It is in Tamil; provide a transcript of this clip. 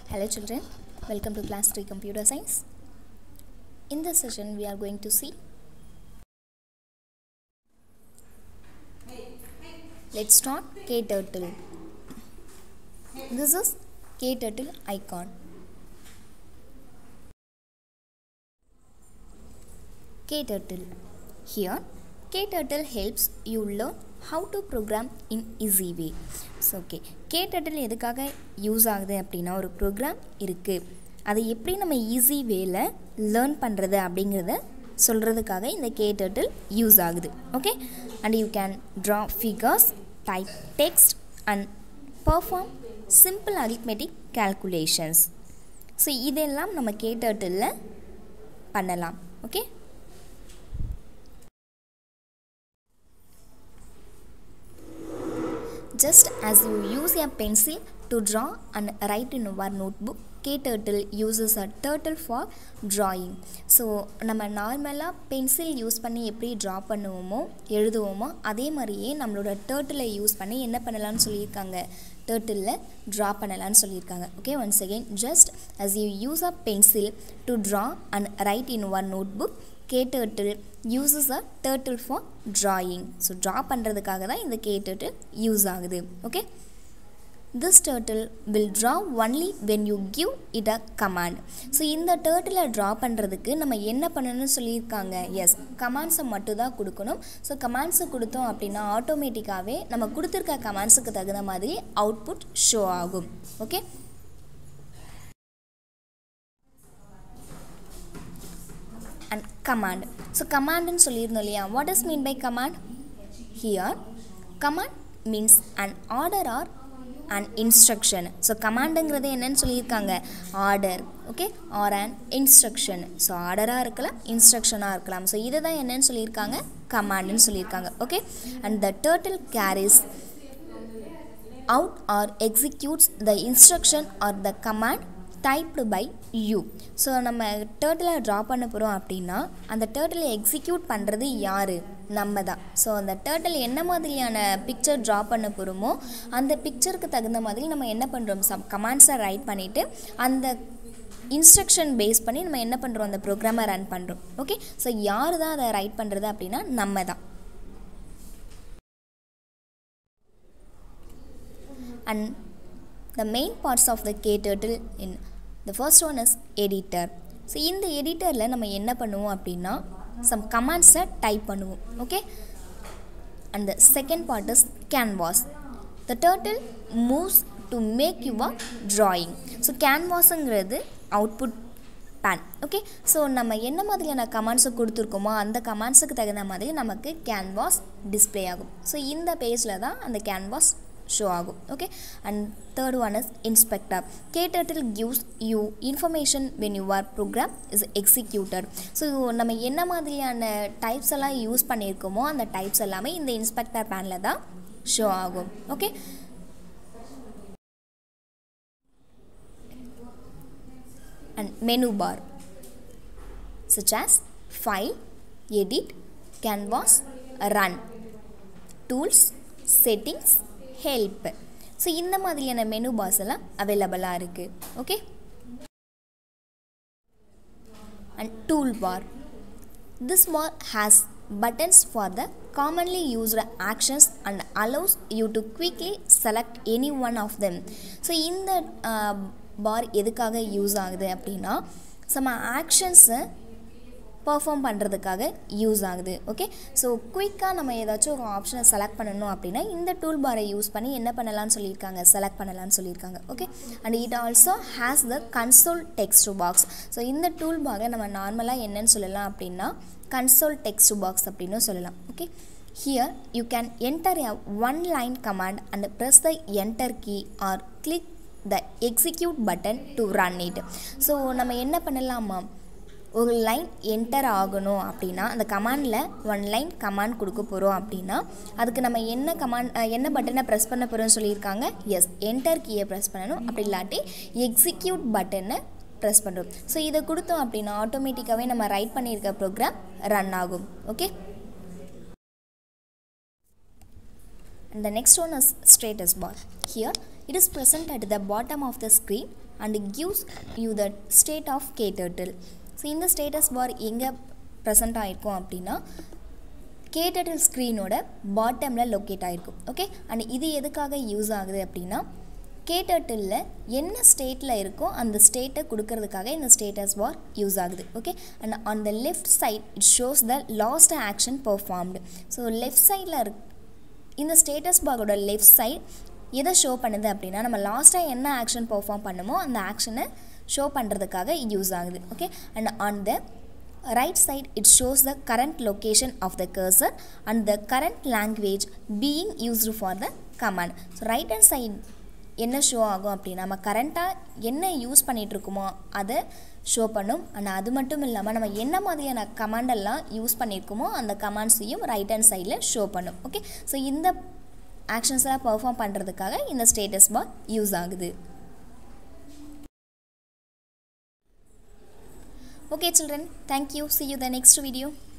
Hello children, welcome to class 3 computer science. In this session we are going to see Let's start KTurtle. This is KTurtle icon. KTurtle. Here KTurtle helps you learn how to program in easy way. So okay KTurtle எதுக்காக யூஸ் ஆகுது அப்படின்னா ஒரு ப்ரோக்ராம் இருக்குது அதை எப்படி நம்ம ஈஸி வேல லேர்ன் பண்ணுறது அப்படிங்கிறத சொல்கிறதுக்காக இந்த KTurtle யூஸ் ஆகுது okay and you can draw figures type text and perform simple arithmetic calculations so இதெல்லாம் நம்ம KTurtle பண்ணலாம் okay Just as you use a pencil to draw and write in your notebook, KTurtle uses a turtle for drawing. So நம்ம நார்மலாக பென்சில் யூஸ் பண்ணி எப்படி ட்ரா பண்ணுவோமோ எழுதுவோமோ அதே மாதிரியே நம்மளோட டேர்ட்டிலை யூஸ் பண்ணி என்ன பண்ணலாம்னு சொல்லியிருக்காங்க டேர்ட்டிலில் ட்ரா பண்ணலான்னு சொல்லியிருக்காங்க okay once again just as you use a pencil to draw and write in one notebook KTurtle uses a turtle for drawing so draw பண்ணுறதுக்காக தான் இந்த KTurtle யூஸ் ஆகுது okay this turtle will draw only when you give it a command so இந்த டேர்ட்டிலை ட்ரா பண்ணுறதுக்கு நம்ம என்ன பண்ணணும்னு சொல்லியிருக்காங்க எஸ் கமாண்ட்ஸை மட்டும் தான் கொடுக்கணும் ஸோ கமாண்ட்ஸை கொடுத்தோம் அப்படின்னா ஆட்டோமேட்டிக்காகவே நம்ம கொடுத்துருக்க கமாண்ட்ஸுக்கு தகுந்த மாதிரி அவுட்புட் ஷோ ஆகும் ஓகே அண்ட் கமாண்ட் ஸோ கமாண்டுன்னு சொல்லியிருந்தோம் இல்லையா what is mean by command here command means and order or and instruction so கமாண்டுங்கிறது என்னன்னு சொல்லியிருக்காங்க order okay or and instruction so ஆர்டராக இருக்கலாம் இன்ஸ்ட்ரக்ஷனாக இருக்கலாம் ஸோ இதை தான் என்னன்னு சொல்லியிருக்காங்க கமாண்டுன்னு சொல்லியிருக்காங்க okay and the turtle carries out or executes the instruction or the command typed by you so நம்ம டேர்ட்டிலை ட்ரா பண்ண போகிறோம் அப்படின்னா அந்த டேர்ட்டிலை எக்ஸிக்யூட் பண்ணுறது யார் நம்ம தான் ஸோ அந்த டேர்ட்டில் என்ன மாதிரியான பிக்சர் ட்ரா பண்ண போகிறோமோ அந்த பிக்சருக்கு தகுந்த மாதிரி நம்ம என்ன பண்ணுறோம் சம் கமாண்ட்ஸை ரைட் பண்ணிவிட்டு அந்த இன்ஸ்ட்ரக்ஷன் பேஸ் பண்ணி நம்ம என்ன பண்ணுறோம் அந்த ப்ரோக்ராமை ரன் பண்ணுறோம் ஓகே ஸோ யார் தான் அதை ரைட் பண்ணுறது அப்படின்னா நம்ம தான் and the main parts of the KTurtle in the first one is editor so இந்த எடிட்டரில் நம்ம என்ன பண்ணுவோம் அப்படின்னா சம் கமாண்ட்ஸை டைப் பண்ணுவோம் okay and the second part is canvas the turtle moves to make your drawing so கேன்வாஸுங்கிறது அவுட்புட் பேன் ஓகே ஸோ நம்ம என்ன மாதிரியான கமாண்ட்ஸை கொடுத்துருக்கோமோ அந்த கமாண்ட்ஸுக்கு தகுந்த மாதிரி நமக்கு கேன்வாஸ் டிஸ்பிளே ஆகும் ஸோ இந்த பேஜில் தான் அந்த கேன்வாஸ் ஷோ ஆகும் okay and third one is inspector KTurtle gives you information when your program is executed so நம்ம என்ன மாதிரியான டைப்ஸ் எல்லாம் யூஸ் பண்ணியிருக்கோமோ அந்த டைப்ஸ் எல்லாமே இந்த இன்ஸ்பெக்டர் பேனில் தான் ஷோ ஆகும் okay and menu bar such as file, edit, canvas, run, tools, settings, help so இந்த மாதிரியான மெனு பாஸ் எல்லாம் அவைலபிளாக இருக்குது okay and tool bar this bar has buttons for the commonly used actions and allows you to quickly select any one of them so இந்த பார் எதுக்காக யூஸ் ஆகுது அப்படின்னா சம ஆக்ஷன்ஸை பர்ஃபார்ம் பண்ணுறதுக்காக யூஸ் ஆகுது ஓகே ஸோ குயிக்காக நம்ம ஏதாச்சும் ஒரு ஆப்ஷனை செலக்ட் பண்ணணும் அப்படின்னா இந்த டூல் பாரை யூஸ் பண்ணி என்ன பண்ணலாம்னு சொல்லியிருக்காங்க செலக்ட் பண்ணலாம்னு சொல்லியிருக்காங்க okay and it also has the console text box so இந்த டூல் பாரை நம்ம நார்மலாக என்னன்னு சொல்லலாம் அப்படின்னா கன்சோல் டெக்ஸ்ட் பாக்ஸ் அப்படின்னு சொல்லலாம் okay here you can enter a one line command and press the enter key or click the execute button to run it so நம்ம என்ன பண்ணலாமா ஒரு லைன் என்டர் ஆகணும் அப்படின்னா அந்த கமாண்டில் ஒன் லைன் கமாண்ட் கொடுக்க போகிறோம் அப்படின்னா அதுக்கு நம்ம என்ன கமாண்ட் என்ன பட்டனை ப்ரெஸ் பண்ண போகிறோம்னு சொல்லியிருக்காங்க எஸ் என்டர் கீயை ப்ரெஸ் பண்ணணும் அப்படி இல்லாட்டி எக்ஸிக்யூட் பட்டனை ப்ரெஸ் பண்ணுறோம் ஸோ இதை கொடுத்தோம் அப்படின்னா ஆட்டோமேட்டிக்காகவே நம்ம ரைட் பண்ணியிருக்க ப்ரோக்ராம் ரன் ஆகும் okay And the next one is status bar. Here it is present at the bottom of the screen and gives you the state of KTurtle so இந்த ஸ்டேட்டஸ் பார் எங்கே ப்ரெசென்ட் ஆகிருக்கும் அப்படின்னா கேட்டர்டில் ஸ்க்ரீனோட பாட்டமில் லொக்கேட் ஆகிருக்கும் ஓகே அண்ட் இது எதுக்காக யூஸ் ஆகுது அப்படின்னா கேட்டர்டில் என்ன ஸ்டேட்டில் இருக்கோ அந்த ஸ்டேட்டை கொடுக்கறதுக்காக இந்த ஸ்டேட்டஸ் பார் யூஸ் ஆகுது okay and on the left side it shows the last action performed so left சைடில் இருக் இந்த ஸ்டேட்டஸ் பாரோட லெஃப்ட் சைட் எதை ஷோ பண்ணுது அப்படின்னா நம்ம லாஸ்ட்டாக என்ன ஆக்ஷன் பெர்ஃபார்ம் பண்ணுமோ அந்த ஆக்ஷனை ஷோ பண்ணுறதுக்காக யூஸ் ஆகுது okay and on the right side it shows the current location of the cursor and the current language being used for the command so right hand side என்ன ஷோ ஆகும் அப்படின்னா நம்ம கரண்ட்டாக என்ன யூஸ் பண்ணிகிட்ருக்கோமோ அதை ஷோ பண்ணும் ஆனால் அது மட்டும் இல்லாமல் நம்ம என்ன மாதிரியான கமாண்டெல்லாம் யூஸ் பண்ணியிருக்கோமோ அந்த கமாண்ட்ஸையும் ரைட் ஹேண்ட் சைடில் ஷோ பண்ணும் ஓகே ஸோ இந்த ஆக்ஷன்ஸ்லாம் பர்ஃபார்ம் பண்ணுறதுக்காக இந்த ஸ்டேட்டஸ் பார் யூஸ் ஆகுது Okay children, thank you. See you the next video.